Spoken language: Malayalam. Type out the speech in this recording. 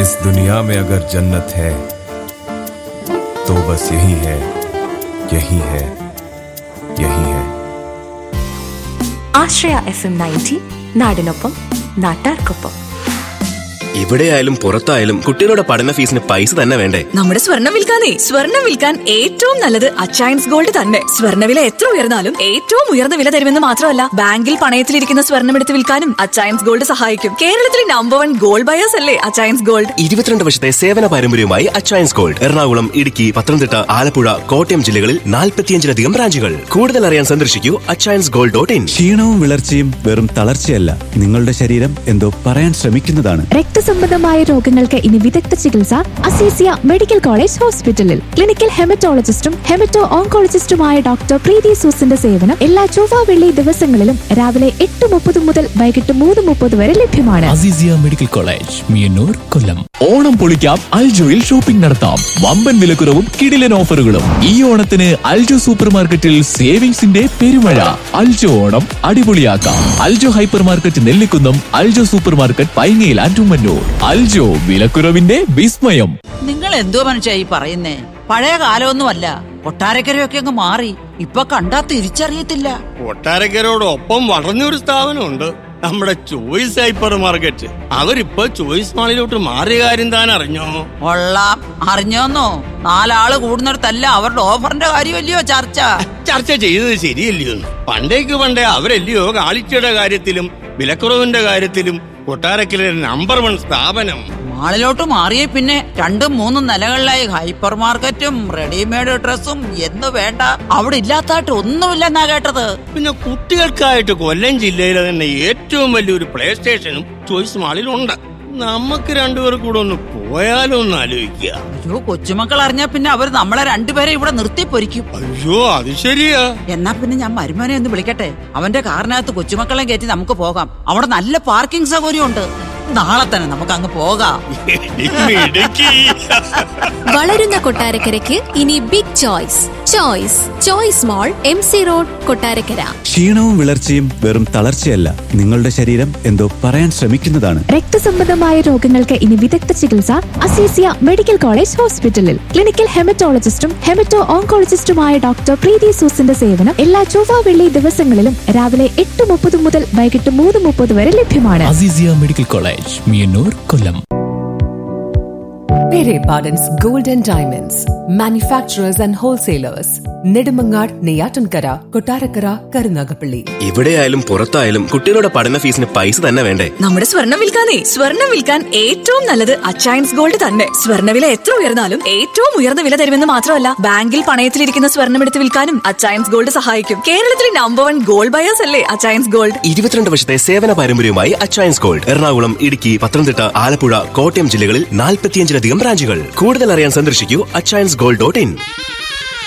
इस दुनिया में अगर जन्नत है तो बस यही है यही है यही है ആശ്രയ എഫ് എം നയൻറ്റി നാടിനൊപ്പം നാട്ടാർക്കൊപ്പം ഇവിടെയായാലും പുറത്തായാലും കുട്ടികളുടെ പഠന ഫീസിന് പൈസ തന്നെ വേണ്ടേ നമ്മുടെ സ്വർണം വിൽക്കാനേ സ്വർണം വിൽക്കാൻ ഏറ്റവും നല്ലത് അച്ചയൻസ് ഗോൾഡ് തന്നെ സ്വർണ്ണവില എത്ര ഉയർന്നാലും ഏറ്റവും ഉയർന്ന വില തരുമെന്ന് മാത്രമല്ല ബാങ്കിൽ പണയത്തിലിരിക്കുന്ന സ്വർണം എടുത്ത് വിൽക്കാനും അച്ചയൻസ് ഗോൾഡ് സഹായിക്കും കേരളത്തിലെ നമ്പർ വൺ ഗോൾഡ് ബയേഴ്സ് അല്ലേ അച്ചയൻസ് ഗോൾഡ് ഇരുപത്തിരണ്ട് വർഷത്തെ സേവന പാരമ്പര്യവുമായി അച്ചയൻസ് ഗോൾഡ് എറണാകുളം ഇടുക്കി പത്തനംതിട്ട ആലപ്പുഴ കോട്ടയം ജില്ലകളിൽ നാൽപ്പത്തിയഞ്ചിലധികം ബ്രാഞ്ചുകൾ കൂടുതൽ അറിയാൻ സന്ദർശിക്കൂ അച്ചയൻസ് ഗോൾഡ് ഡോട്ട് ഇൻ ക്ഷീണവും വിളർച്ചയും വെറും തളർച്ചയല്ല നിങ്ങളുടെ ശരീരം എന്തോ പറയാൻ ശ്രമിക്കുന്നതാണ് രക്തസംബന്ധമായ രോഗങ്ങൾക്ക് ഇനി വിദഗ്ധ ചികിത്സ അസീസിയ മെഡിക്കൽ കോളേജ് ഹോസ്പിറ്റലിൽ ക്ലിനിക്കൽ ഹെമറ്റോളജിസ്റ്റും ഹെമറ്റോ ഓങ്കോളജിസ്റ്റുമായ ഡോക്ടർ പ്രീതി സൂസിന്റെ സേവനം എല്ലാ ചൊവ്വ വെള്ളി ദിവസങ്ങളിലും രാവിലെ എട്ട് മുപ്പത് മുതൽ വൈകിട്ട് മൂന്ന് മുപ്പത് വരെ ലഭ്യമാണ് അസീസിയ മെഡിക്കൽ കോളേജ് മിയന്നൂർ കൊല്ലം ഓണം പൊളിക്കാം അൽജോയിൽ ഷോപ്പിംഗ് നടത്താം വമ്പൻ വിലക്കുറവും കിടിലൻ ഓഫറുകളും ഈ ഓണത്തിന് അൽജോ സൂപ്പർ മാർക്കറ്റിൽ സേവിങ്സിന്റെ പെരുമഴ അൽജോ ഓണം അടിപൊളിയാക്കാം Aljo hypermarket Nellikunnam Aljo supermarket പൈങ്ങയിൽ ആൻഡുമന്നൂർ അൽജോ വിലക്കുറവിന്റെ വിസ്മയം നിങ്ങൾ എന്തോ മനുഷ്യ ഈ പറയുന്നേ പഴയ കാലമൊന്നുമല്ല കൊട്ടാരക്കരയൊക്കെ അങ്ങ് മാറി ഇപ്പൊ കണ്ടാ തിരിച്ചറിയത്തില്ല കൊട്ടാരക്കരോടൊപ്പം വളർന്നൊരു സ്ഥാപനമുണ്ട് നമ്മുടെ ചോയ്സ് ഹൈപ്പർ മാർക്കറ്റ് അവരിപ്പോ ചോയ്സ് മാളിലോട്ട് മാറിയ കാര്യം താൻ അറിഞ്ഞോ കൊള്ളാം അറിഞ്ഞോന്നോ നാലാള് കൂടുന്നിടത്തല്ല അവരുടെ ഓഫറിന്റെ കാര്യമല്ലയോ ചർച്ച ചർച്ച ചെയ്തത് ശരിയല്ലയോ പണ്ടേക്ക് പണ്ടേ അവരല്ലയോ കാളിച്ചയുടെ കാര്യത്തിലും വിലക്കുറവിന്റെ കാര്യത്തിലും കൊട്ടാരക്കര നമ്പർ വൺ സ്ഥാപനം മാളിലോട്ട് മാറിയ പിന്നെ രണ്ടും മൂന്നും നിലകളിലായി ഹൈപ്പർ മാർക്കറ്റും റെഡിമെയ്ഡ് ഡ്രസ്സും എന്ന് വേണ്ട അവിടെ ഇല്ലാത്തായിട്ട് ഒന്നുമില്ലെന്നാ കേട്ടത് പിന്നെ കുട്ടികൾക്കായിട്ട് കൊല്ലം ജില്ലയിലെ തന്നെ ഏറ്റവും വലിയൊരു പ്ലേ സ്റ്റേഷനും ചോയ്സ് മാളിലുണ്ട് നമുക്ക് രണ്ടുപേർ കൂടെ ഒന്ന് പോയാലോ ഒന്ന് ആലോചിക്കുക അയ്യോ കൊച്ചുമക്കൾ അറിഞ്ഞാ പിന്നെ അവർ നമ്മളെ രണ്ടുപേരെ ഇവിടെ നിർത്തി പൊരിക്കും അയ്യോ അത് ശരിയാ എന്നാ പിന്നെ ഞാൻ മരുമോനെ ഒന്ന് വിളിക്കട്ടെ അവന്റെ കാറിനകത്ത് കൊച്ചുമക്കളെ കയറ്റി നമുക്ക് പോകാം അവിടെ നല്ല പാർക്കിംഗ് സൗകര്യമുണ്ട് നാളെ തന്നെ നമുക്ക് അങ്ങ് പോകാം മിടുക്കി വളരുന്ന കൊട്ടാരക്കരയ്ക്ക് ഇനി big Choice Choice Choice mall M C road Kottarakkara ക്ഷീണവും വിളർച്ചയും വെറും തളർച്ചയല്ല നിങ്ങളുടെ ശരീരം എന്തോ പറയാൻ ശ്രമിക്കുന്നതാണ് രക്തസംബന്ധമായ രോഗങ്ങൾക്ക് ഇനി വിദഗ്ധ ചികിത്സ അസീസിയ മെഡിക്കൽ കോളേജ് ഹോസ്പിറ്റലിൽ ക്ലിനിക്കൽ ഹെമറ്റോളജിസ്റ്റും ഹെമറ്റോ ഓങ്കോളജിസ്റ്റുമായ ഡോക്ടർ പ്രീതി സൂസിന്റെ സേവനം എല്ലാ ചൊവ്വ വെള്ളി ദിവസങ്ങളിലും രാവിലെ എട്ട് മുപ്പത് മുതൽ വൈകിട്ട് മൂന്ന് മുപ്പത് വരെ ലഭ്യമാണ് Aziziya medical college Meeyannoor Kollam Pere Pardon's Gold and Diamonds, manufacturers and wholesalers, Nedumangad, Neyatankara, Kotarakara, Karunagapalli. ഇവിടെയായാലും പുറത്തായാലും കുട്ടികളുടെ പഠന ഫീസിന് പൈസ തന്നെ വേണ്ടേ നമ്മുടെ സ്വർണം വിൽക്കാനേ സ്വർണം വിൽക്കാൻ ഏറ്റവും നല്ലത് അച്ചയൻസ് ഗോൾഡ് തന്നെ സ്വർണ്ണവില എത്ര ഉയർന്നാലും ഏറ്റവും ഉയർന്ന വില തരുമെന്ന് മാത്രമല്ല ബാങ്കിൽ പണയത്തിലിരിക്കുന്ന സ്വർണം എടുത്ത് വിൽക്കാനും അച്ചയൻസ് ഗോൾഡ് സഹായിക്കും കേരളത്തിലെ നമ്പർ വൺ ഗോൾഡ് ബയേഴ്സ് അല്ലേ അച്ചയൻസ് ഗോൾഡ് ഇരുപത്തിരണ്ട് വർഷത്തെ സേവന പാരമ്പര്യവുമായി അച്ചയൻസ് ഗോൾഡ് എറണാകുളം ഇടുക്കി പത്തനംതിട്ട ആലപ്പുഴ കോട്ടയം ജില്ലകളിൽ നാൽപ്പത്തിയഞ്ചിലധികം ബ്രാഞ്ചുകൾ കൂടുതൽ അറിയാൻ സന്ദർശിക്കൂ അച്ചയൻസ് ഗോൾഡ് ഡോട്ട് ഇൻ